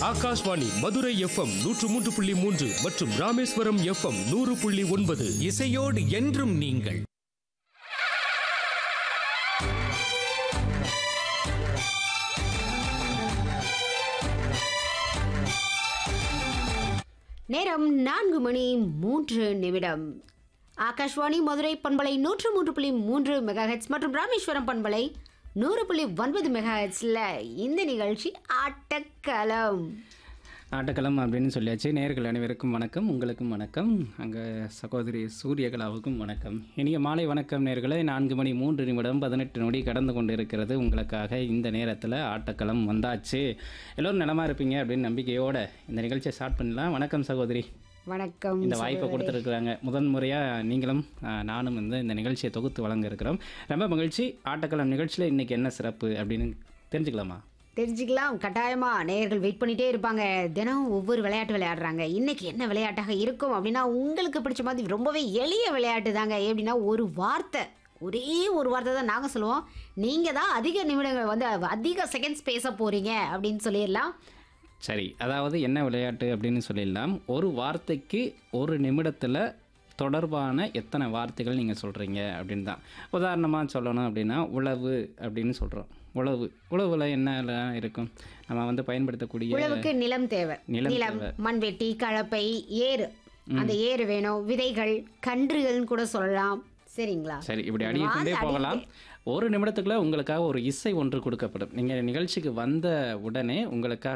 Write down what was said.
Akashvani Madurai FM நூற்று மூன்று புள்ளி மூன்று மற்றும் ராமேஸ்வரம் எஃப்எம் நூறு புள்ளி ஒன்பது இசையோடு என்றும் நீங்கள் நேரம் நான்கு மணி மூன்று நிமிடம் ஆகாஷ்வாணி மதுரை பண்பலை நூற்று மூன்று புள்ளி மூன்று மெகாஹெட்ஸ் மற்றும் ராமேஸ்வரம் பண்பலை நூறு புள்ளி ஒன்பது மெகாஹெட்ஸில் இந்த நிகழ்ச்சி ஆட்டக்களம் ஆட்டக்களம் அப்படின்னு சொல்லியாச்சு நேர்கள் அனைவருக்கும் வணக்கம் உங்களுக்கும் வணக்கம் அங்கே சகோதரி சூரியகலாவுக்கும் வணக்கம் இனிய மாலை வணக்கம் நேர்களே நான்கு மணி மூன்று நிமிடம் பதினெட்டு நொடி கடந்து கொண்டு இருக்கிறது உங்களுக்காக இந்த நேரத்தில் ஆட்டக்களம் வந்தாச்சு எல்லோரும் நலமா இருப்பீங்க அப்படின்னு நம்பிக்கையோட இந்த நிகழ்ச்சியை ஸ்டார்ட் பண்ணலாம் வணக்கம் சகோதரி வணக்கம் இந்த வாய்ப்பை கொடுத்துருக்குறாங்க முதன் முறையாக நீங்களும் ஆஹ், நானும் வந்து இந்த நிகழ்ச்சியை தொகுத்து வழங்க இருக்கிறோம் ரொம்ப மகிழ்ச்சி ஆட்டக்களம் நிகழ்ச்சியில் இன்றைக்கி என்ன சிறப்பு அப்படின்னு தெரிஞ்சுக்கலாமா தெரிஞ்சுக்கலாம் கட்டாயமா நேயர்கள் வெயிட் பண்ணிட்டே இருப்பாங்க தினம் ஒவ்வொரு விளையாட்டு விளையாடுறாங்க இன்னைக்கு என்ன விளையாட்டாக இருக்கும் அப்படின்னா உங்களுக்கு பிடிச்ச மாதிரி ரொம்பவே எளிய விளையாட்டு தாங்க எப்படின்னா ஒரு வார்த்தை ஒரே ஒரு வார்த்தை தான் நாங்கள் சொல்லுவோம் நீங்கள் தான் அதிக நிமிடங்கள் வந்து அதிக செகண்ட்ஸ் பேச போறீங்க அப்படின்னு சொல்லிடலாம் சரி அதாவது என்ன விளையாட்டு அப்படின்னு சொல்லிடலாம் ஒரு வார்த்தைக்கு ஒரு நிமிடத்தில் தொடர்பான எத்தனை வார்த்தைகள் நீங்கள் சொல்கிறீங்க அப்படின்னு தான் உதாரணமாக சொல்லணும் அப்படின்னா உழவு அப்படின்னு சொல்கிறோம் உழவு உழவுல என்ன இருக்கும் நம்ம வந்து பயன்படுத்தக்கூடிய உழவுக்கு நிலம் தேவை நிலம் நிலம் தேவை. மண்வெட்டி கலப்பை ஏறு அந்த ஏறு வேணும் விதைகள் கன்றுகள்னு கூட சொல்லலாம் சரிங்களா சரி இப்படி இந்த அடிக்கிட்டே மாதிரி போகலாம் ஒரு நிமிடத்துக்குள்ள உங்களுக்காக ஒரு இசை ஒன்று கொடுக்கப்படும் நீங்கள் நிகழ்ச்சிக்கு வந்த உடனே உங்களுக்காக